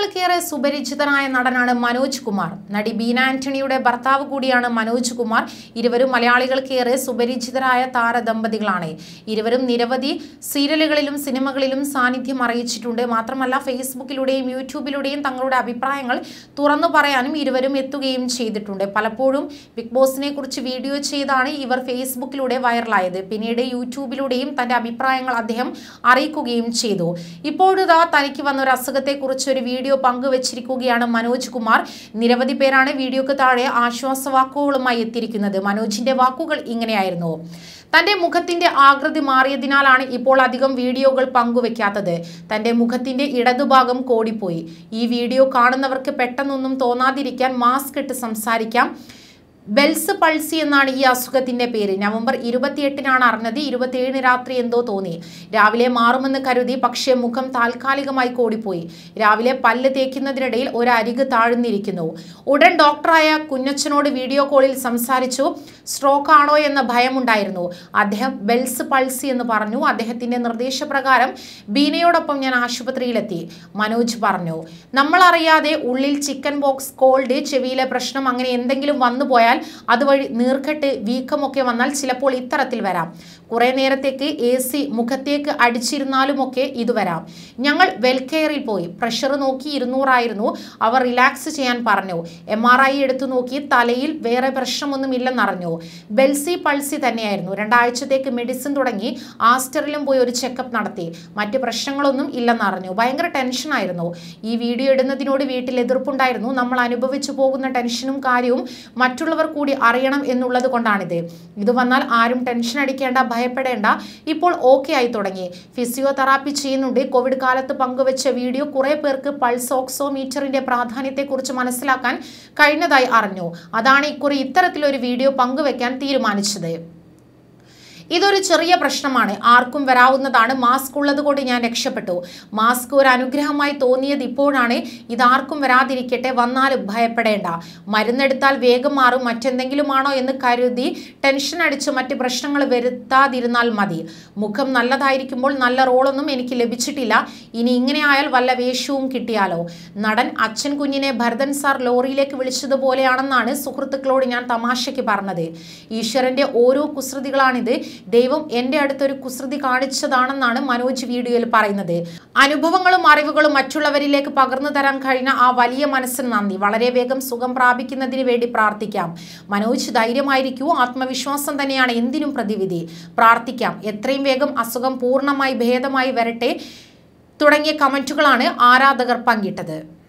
മലയാളികൾക്കേറെ സുപരിചിതനായ നടനാണ് മനോജ് കുമാർ നടി ബീന ആന്റണിയുടെ ഭർത്താവ് കൂടിയാണ് മനോജ് കുമാർ ഇരുവരും മലയാളികൾക്കേറെ സുപരിചിതരായ താരദമ്പതികളാണ് ഇരുവരും നിരവധി സീരിയലുകളിലും സിനിമകളിലും സാന്നിധ്യം അറിയിച്ചിട്ടുണ്ട് മാത്രമല്ല ഫേസ്ബുക്കിലൂടെയും യൂട്യൂബിലൂടെയും തങ്ങളുടെ അഭിപ്രായങ്ങൾ തുറന്നു പറയാനും ഇരുവരും എത്തുകയും ചെയ്തിട്ടുണ്ട് പലപ്പോഴും ബിഗ് ബോസിനെ കുറിച്ച് വീഡിയോ ചെയ്താണ് ഇവർ ഫേസ്ബുക്കിലൂടെ വൈറലായത് പിന്നീട് യൂട്യൂബിലൂടെയും തന്റെ അഭിപ്രായങ്ങൾ അദ്ദേഹം അറിയിക്കുകയും ചെയ്തു ഇപ്പോഴിതാ തനിക്ക് വന്ന ഒരു അസുഖത്തെക്കുറിച്ച് ഒരു വീഡിയോ പങ്കുവച്ചിരിക്കുകയാണ് മനോജ് കുമാർ നിരവധി പേരാണ് വീഡിയോക്ക് താഴെ ആശ്വാസവാക്കുകളുമായി എത്തിയിരിക്കുന്നത് മനോജിന്റെ വാക്കുകൾ ഇങ്ങനെയായിരുന്നു തന്റെ മുഖത്തിന്റെ ആകൃതി മാറിയതിനാലാണ് ഇപ്പോൾ അധികം വീഡിയോകൾ പങ്കുവെക്കാത്തത് തന്റെ മുഖത്തിന്റെ ഇടതുഭാഗം കോടിപ്പോയി ഈ വീഡിയോ കാണുന്നവർക്ക് പെട്ടെന്നൊന്നും തോന്നാതിരിക്കാൻ മാസ്ക് ഇട്ട് സംസാരിക്കാം ബെൽസ് പൾസി എന്നാണ് ഈ അസുഖത്തിന്റെ പേര് നവംബർ ഇരുപത്തിയെട്ടിനാണ് അറിഞ്ഞത് ഇരുപത്തിയേഴിന് രാത്രി എന്തോ തോന്നി രാവിലെ മാറുമെന്ന് കരുതി പക്ഷേ മുഖം താൽക്കാലികമായി കോടിപ്പോയി രാവിലെ പല്ല് തേക്കുന്നതിനിടയിൽ ഒരു അരിക് താഴ്ന്നിരിക്കുന്നു ഉടൻ ഡോക്ടറായ കുഞ്ഞച്ചനോട് വീഡിയോ കോളിൽ സംസാരിച്ചു സ്ട്രോക്ക് ആണോ എന്ന ഭയമുണ്ടായിരുന്നു അദ്ദേഹം ബെൽസ് പൾസി എന്ന് പറഞ്ഞു അദ്ദേഹത്തിന്റെ നിർദ്ദേശപ്രകാരം ബീനയോടൊപ്പം ഞാൻ ആശുപത്രിയിലെത്തി മനോജ് പറഞ്ഞു നമ്മൾ അറിയാതെ ഉള്ളിൽ ചിക്കൻ ബോക്സ് കോൾഡ് ചെവിയിലെ പ്രശ്നം അങ്ങനെ എന്തെങ്കിലും വന്നു പോയാൽ അതുവഴി നീർക്കെട്ട് വീക്കമൊക്കെ വന്നാൽ ചിലപ്പോൾ ഇത്തരത്തിൽ വരാം കുറെ നേരത്തേക്ക് എ സി മുഖത്തേക്ക് അടിച്ചിരുന്നാലുമൊക്കെ ഇത് വരാം ഞങ്ങൾ വെൽകെയറിൽ പോയി പ്രഷർ നോക്കി ഇരുന്നൂറായിരുന്നു അവർ റിലാക്സ് ചെയ്യാൻ പറഞ്ഞു എം ആർ ഐ എടുത്തു നോക്കി തലയിൽ വേറെ പ്രശ്നമൊന്നും ഇല്ലെന്നറിഞ്ഞു ബെൽസി പൾസി തന്നെയായിരുന്നു രണ്ടാഴ്ചത്തേക്ക് മെഡിസിൻ തുടങ്ങി ആസ്റ്ററിലും പോയി ഒരു ചെക്കപ്പ് നടത്തി മറ്റ് പ്രശ്നങ്ങളൊന്നും ഇല്ലെന്നറിഞ്ഞു ഭയങ്കര ടെൻഷനായിരുന്നു ഈ വീഡിയോ ഇടുന്നതിനോട് വീട്ടിൽ എതിർപ്പുണ്ടായിരുന്നു നമ്മൾ അനുഭവിച്ചു പോകുന്ന ടെൻഷനും കാര്യവും മറ്റുള്ളവർ കൂടി അറിയണം എന്നുള്ളത് കൊണ്ടാണിത് ഇത് വന്നാൽ ആരും ടെൻഷൻ അടിക്കേണ്ട ഭയപ്പെടേണ്ട ഇപ്പോൾ ഓക്കെ ആയി തുടങ്ങി ഫിസിയോതെറാപ്പി ചെയ്യുന്നുണ്ട് കോവിഡ് കാലത്ത് പങ്കുവച്ച വീഡിയോ കുറെ പേർക്ക് പൾസ് ഓക്സോമീറ്ററിന്റെ പ്രാധാന്യത്തെക്കുറിച്ച് മനസ്സിലാക്കാൻ കഴിഞ്ഞതായി അറിഞ്ഞു അതാണ് ഇക്കുറി ഇത്തരത്തിലൊരു വീഡിയോ പങ്കുവെക്കാൻ തീരുമാനിച്ചത് ഇതൊരു ചെറിയ പ്രശ്നമാണ് ആർക്കും വരാവുന്നതാണ് മാസ്ക് ഉള്ളത് കൊണ്ട് ഞാൻ രക്ഷപ്പെട്ടു മാസ്ക് ഒരു അനുഗ്രഹമായി തോന്നിയത് ഇപ്പോഴാണ് ഇതാർക്കും വരാതിരിക്കട്ടെ വന്നാലും ഭയപ്പെടേണ്ട മരുന്നെടുത്താൽ വേഗം മാറും മറ്റെന്തെങ്കിലുമാണോ എന്ന് കരുതി ടെൻഷൻ അടിച്ച് മറ്റ് പ്രശ്നങ്ങൾ വരുത്താതിരുന്നാൽ മതി മുഖം നല്ലതായിരിക്കുമ്പോൾ നല്ല റോളൊന്നും എനിക്ക് ലഭിച്ചിട്ടില്ല ഇനി ഇങ്ങനെ ആയാൽ വല്ല വേഷവും കിട്ടിയാലോ നടൻ അച്ഛൻ കുഞ്ഞിനെ ഭരതൻ സാർ ലോറിയിലേക്ക് വിളിച്ചതുപോലെയാണെന്നാണ് സുഹൃത്തുക്കളോട് ഞാൻ തമാശയ്ക്ക് പറഞ്ഞത് ഈശ്വരന്റെ ഓരോ കുസൃതികളാണിത് ദൈവം എൻ്റെ അടുത്തൊരു കുസൃതി കാണിച്ചതാണെന്നാണ് മനോജ് വീഡിയോയിൽ പറയുന്നത് അനുഭവങ്ങളും അറിവുകളും മറ്റുള്ളവരിലേക്ക് പകർന്നു തരാൻ കഴിഞ്ഞ ആ വലിയ മനസ്സിന് നന്ദി വളരെ വേഗം സുഖം പ്രാപിക്കുന്നതിന് വേണ്ടി പ്രാർത്ഥിക്കാം മനോജ് ധൈര്യമായിരിക്കൂ ആത്മവിശ്വാസം തന്നെയാണ് എന്തിനും പ്രതിവിധി പ്രാർത്ഥിക്കാം എത്രയും വേഗം അസുഖം പൂർണ്ണമായി ഭേദമായി വരട്ടെ തുടങ്ങിയ കമന്റുകളാണ് ആരാധകർ പങ്കിട്ടത്